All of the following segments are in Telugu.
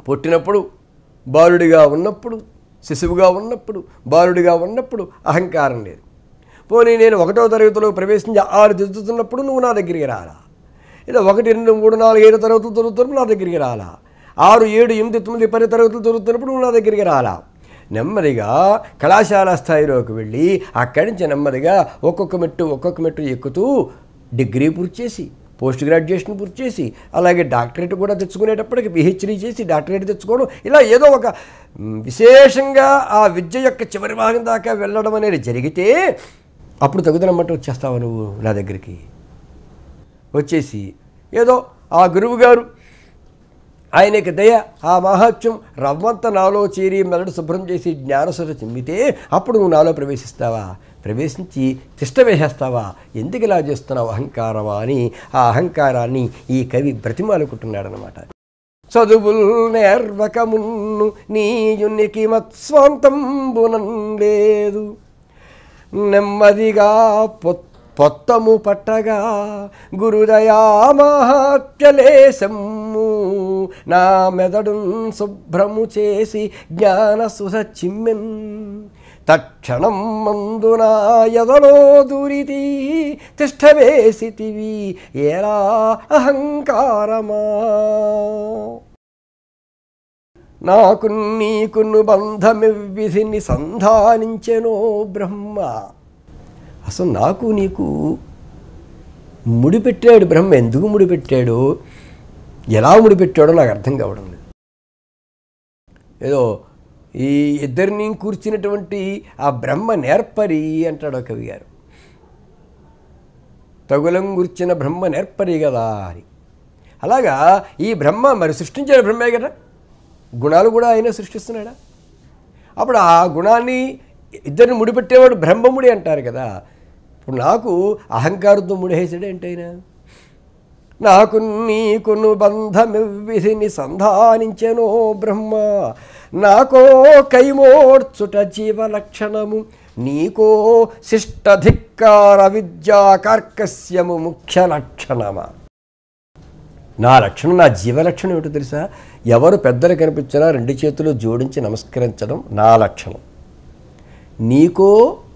పుట్టినప్పుడు బాలుడిగా ఉన్నప్పుడు శిశువుగా ఉన్నప్పుడు బాలుడిగా ఉన్నప్పుడు అహంకారం లేదు పోనీ నేను ఒకటో తరగతిలో ప్రవేశించి ఆరు దిద్దుతున్నప్పుడు నువ్వు నా దగ్గరికి రాలా ఇలా ఒకటి రెండు మూడు నాలుగు ఏడు తరగతులు చదువుతున్నప్పుడు నా దగ్గరికి రాలా ఆరు ఏడు ఎనిమిది తొమ్మిది పది తరగతులు చదువుతున్నప్పుడు నువ్వు నా దగ్గరికి రాలా నెమ్మదిగా కళాశాల స్థాయిలోకి వెళ్ళి అక్కడి నుంచి నెమ్మదిగా ఒక్కొక్క మెట్టు ఒక్కొక్క మెట్టు ఎక్కుతూ డిగ్రీ పూర్తి చేసి పోస్ట్ గ్రాడ్యుయేషన్ పూర్తి చేసి అలాగే డాక్టరేట్ కూడా తెచ్చుకునేటప్పటికి పిహెచ్డీ చేసి డాక్టరేట్ తెచ్చుకోవడం ఇలా ఏదో ఒక మ్, విశేషంగా ఆ విద్య యొక్క చివరి భాగం దాకా వెళ్ళడం అనేది జరిగితే అప్పుడు తగుదనమ్మట వచ్చేస్తావు నువ్వు నా దగ్గరికి వచ్చేసి ఏదో ఆ గురువు గారు ఆయనకి దయ ఆ మహాత్యం రవ్వంత నాలో చేరి మెదడు శుభ్రం చేసి జ్ఞానసుర చిమ్మితే అప్పుడు నువ్వు నాలో ప్రవేశిస్తావా ప్రవేశించి తిష్ట వేసేస్తావా ఎందుకు ఇలా చేస్తున్నావు అహంకారమా అని ఆ అహంకారాన్ని ఈ కవి బ్రతిమాలుకుంటున్నాడనమాట చదువుల్ నేర్వకమున్ను నీయునికి మత్స్వంతంబునం లేదు నెమ్మదిగా పొత్ పొత్తము పట్టగా గురుదయా మహాత్యలేశమ్ము నా మెదడున్ శుభ్రము చేసి జ్ఞాన సుధ చిమ్మెన్ తక్షణం మందున ఎదలో దూరితి తిష్టవేసితివి ఏలా అహంకారమా నాకు నీకును బంధమివ్విధిని సంధానించెనో బ్రహ్మ అసలు నాకు నీకు ముడిపెట్టాడు బ్రహ్మ ఎందుకు ముడిపెట్టాడు ఎలా ముడిపెట్టాడో నాకు అర్థం కావడం లేదు ఏదో ఈ ఇద్దరిని కూర్చున్నటువంటి ఆ బ్రహ్మ నేర్పరి అంటాడు ఆ కవి గారు తగులం గుర్చిన బ్రహ్మ నేర్పరి కదా అని అలాగా ఈ బ్రహ్మ మరి సృష్టించిన బ్రహ్మే కదా గుణాలు కూడా ఆయన సృష్టిస్తున్నాడా అప్పుడు ఆ గుణాన్ని ఇద్దరిని ముడిపెట్టేవాడు బ్రహ్మముడి అంటారు కదా ఇప్పుడు నాకు అహంకారంతో ముడివేసాడు ఏంటైనా నాకు నీకును బంధమివిధిని సంధానించెనో బ్రహ్మ నాకో కైమోడ్చుట జీవలక్షణము నీకో శిష్టధిక్కార విద్యా కార్కస్యము ముఖ్య లక్షణమా నా లక్షణం నా జీవలక్షణం ఏమిటో తెలుసా ఎవరు పెద్దలు కనిపించినా రెండు చేతులు జోడించి నమస్కరించడం నా లక్షణం నీకో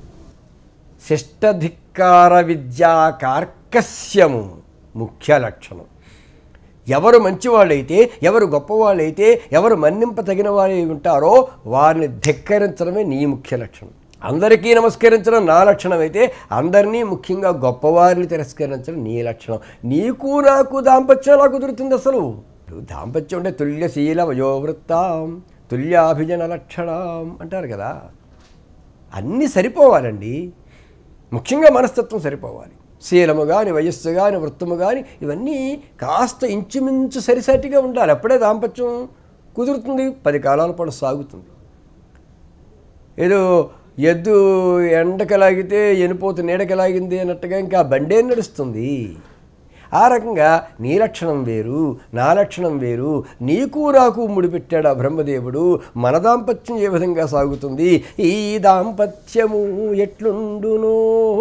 శిష్టధిక్కార విద్యా కార్కస్యము ముఖ్య లక్షణం ఎవరు మంచివాళ్ళైతే ఎవరు గొప్పవాళ్ళైతే ఎవరు మన్నింప తగిన వాళ్ళు ఉంటారో వారిని ధిక్కరించడమే నీ ముఖ్య లక్షణం అందరికీ నమస్కరించడం నా లక్షణం అయితే అందరినీ ముఖ్యంగా గొప్పవారిని తిరస్కరించడం నీ లక్షణం నీకు నాకు దాంపత్యం ఎలా కుదురుతుంది అసలు దాంపత్యం అంటే తుల్యశీల వయోవృత్తాం తుల్యాభిజన లక్షణం అంటారు కదా అన్నీ సరిపోవాలండి ముఖ్యంగా మనస్తత్వం సరిపోవాలి శీలము కానీ వయస్సు కానీ వృత్తము కానీ ఇవన్నీ కాస్త ఇంచుమించు సరిసటిగా ఉండాలి అప్పుడే దాంపత్యం కుదురుతుంది పది కాలాల పాటు సాగుతుంది ఏదో ఎద్దు ఎండకలాగితే ఎనిపోతు నీడకలాగింది అన్నట్టుగా ఇంకా బండే నడుస్తుంది ఆ రకంగా నీ లక్షణం వేరు నా లక్షణం వేరు నీకు నాకు ముడిపెట్టాడు ఆ బ్రహ్మదేవుడు మన దాంపత్యం ఏ విధంగా సాగుతుంది ఈ దాంపత్యము ఎట్లుండునో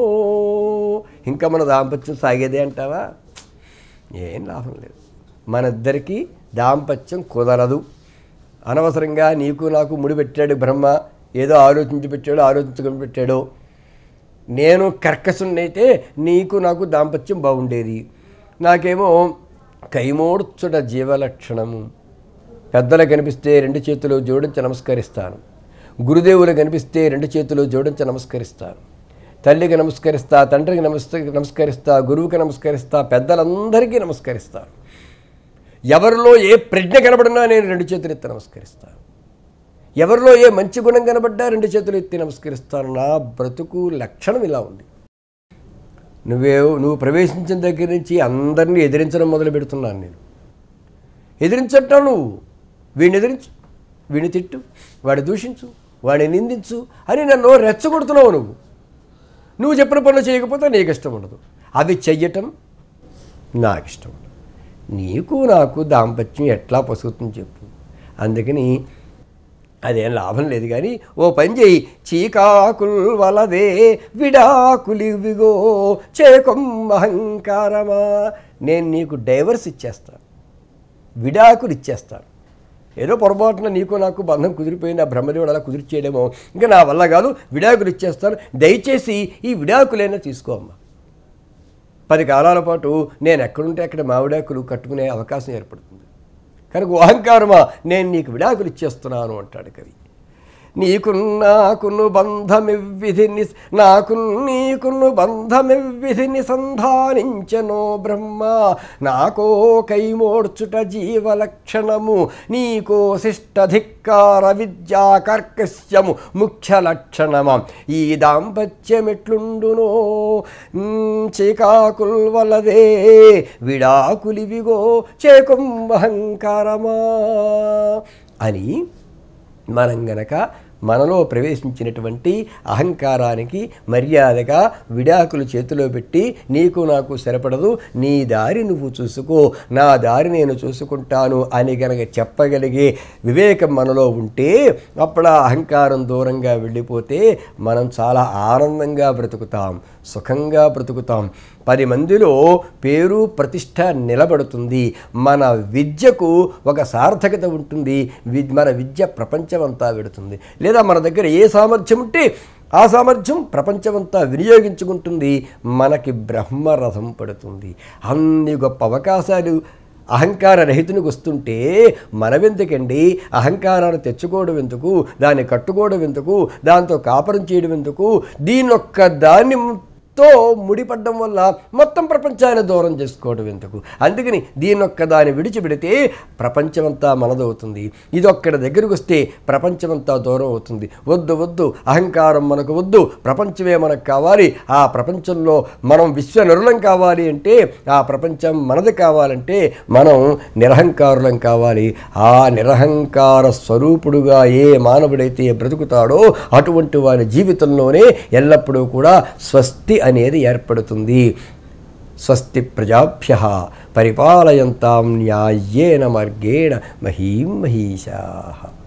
ఇంకా మన దాంపత్యం సాగేదే అంటావా ఏం లాభం లేదు మన ఇద్దరికీ దాంపత్యం కుదరదు అనవసరంగా నీకు నాకు ముడిపెట్టాడు బ్రహ్మ ఏదో ఆలోచించి పెట్టాడో ఆలోచించుకొని పెట్టాడో నేను కర్కసున్నైతే నీకు నాకు దాంపత్యం బాగుండేది నాకేమో కైమోడ్చుట జీవలక్షణము పెద్దలు కనిపిస్తే రెండు చేతులు జోడించి నమస్కరిస్తాను గురుదేవులు కనిపిస్తే రెండు చేతులు జోడించి నమస్కరిస్తాను తల్లికి నమస్కరిస్తా తండ్రికి నమస్క నమస్కరిస్తా గురువుకి నమస్కరిస్తా పెద్దలందరికీ నమస్కరిస్తాను ఎవరిలో ఏ ప్రజ్ఞ కనబడినా నేను రెండు చేతులు ఎత్తి నమస్కరిస్తాను ఎవరిలో ఏ మంచి గుణం కనబడ్డా రెండు చేతులు ఎత్తి నమస్కరిస్తాను నా బ్రతుకు లక్షణం ఇలా ఉంది నువ్వే నువ్వు ప్రవేశించిన దగ్గర నుంచి అందరినీ ఎదిరించడం మొదలు పెడుతున్నాను నేను ఎదిరించటం నువ్వు వీడిని ఎదిరించు వీడిని తిట్టు వాడిని దూషించు వాడిని నిందించు అని నన్ను రెచ్చగొడుతున్నావు నువ్వు నువ్వు చెప్పిన పనులు చేయకపోతే నీకు ఇష్టం ఉండదు అవి చెయ్యటం నాకు ఇష్టం ఉండదు నీకు నాకు దాంపత్యం ఎట్లా పసుగుతుంది చెప్పు అందుకని అదేం లాభం లేదు కానీ ఓ పని చేయి చీకాకుల్ వలదే విడాకులివిగో చేకొం అహంకారమా నేను నీకు డైవర్స్ ఇచ్చేస్తాను విడాకులు ఇచ్చేస్తాను ఏదో పొరపాటున నీకు నాకు బంధం కుదిరిపోయింది ఆ బ్రహ్మదేవుడు అలా కుదిరిచేయడమో ఇంకా నా వల్ల కాదు విడాకులు ఇచ్చేస్తాను దయచేసి ఈ విడాకులైనా తీసుకో అమ్మా పది కాలాల పాటు నేను ఎక్కడుంటే అక్కడ మావిడాకులు కట్టుకునే అవకాశం ఏర్పడుతుంది కనుక అహంకారమా నేను నీకు విడాకులు ఇచ్చేస్తున్నాను అంటాడు కవి నీకు నాకును బంధమివ్విధి ని నాకు నీకును బంధమివ్విధి నిసంధానించనో బ్రహ్మ నాకో కైమోడ్చుట జీవలక్షణము నీకో శిష్టధిక్కార విద్యా కర్కశ్యము ముఖ్య లక్షణమా ఈ దాంపత్యమెట్లుండునో చికాకుల్ వలదే విడాకులివిగో చేకుం అహంకారమా అని మనం గనక మనలో ప్రవేశించినటువంటి అహంకారానికి మర్యాదగా విడాకులు చేతిలో పెట్టి నీకు నాకు సరిపడదు నీ దారి నువ్వు చూసుకో నా దారి నేను చూసుకుంటాను అని గనక చెప్పగలిగే వివేకం మనలో ఉంటే అప్పుడు ఆ అహంకారం దూరంగా వెళ్ళిపోతే మనం చాలా ఆనందంగా బ్రతుకుతాం సుఖంగా బ్రతుకుతాం పది మందిలో పేరు ప్రతిష్ట నిలబడుతుంది మన విద్యకు ఒక సార్థకత ఉంటుంది వి- మన విద్య ప్రపంచమంతా వెడుతుంది లేదా మన దగ్గర ఏ సామర్థ్యం ఉంటే ఆ సామర్థ్యం ప్రపంచమంతా వినియోగించుకుంటుంది మనకి బ్రహ్మరథం పడుతుంది అన్ని గొప్ప అవకాశాలు అహంకార రహితునికి వస్తుంటే మనవెందుకండి అహంకారాన్ని తెచ్చుకోవడం ఎందుకు దాన్ని కట్టుకోవడం ఎందుకు దాంతో కాపురం చేయడం ఎందుకు దీనొక్క దాన్ని తో ముడిపడ్డం వల్ల మొత్తం ప్రపంచాన్ని దూరం చేసుకోవడం ఎందుకు అందుకని దీనొక్క దాన్ని విడిచిపెడితే ప్రపంచమంతా మనదవుతుంది ఇదొక్కడి దగ్గరికి వస్తే ప్రపంచమంతా దూరం అవుతుంది వద్దు వద్దు అహంకారం మనకు వద్దు ప్రపంచమే మనకు కావాలి ఆ ప్రపంచంలో మనం విశ్వనరులం కావాలి అంటే ఆ ప్రపంచం మనది కావాలంటే మనం నిరహంకారులం కావాలి ఆ నిరహంకార స్వరూపుడుగా ఏ మానవుడైతే బ్రతుకుతాడో అటువంటి వారి జీవితంలోనే ఎల్లప్పుడూ కూడా స్వస్తి అనేది ఏర్పడుతుంది స్వస్తి ప్రజాభ్య పరిపాలయంతాం న్యాయేన మార్గేణ మహీం మహీషా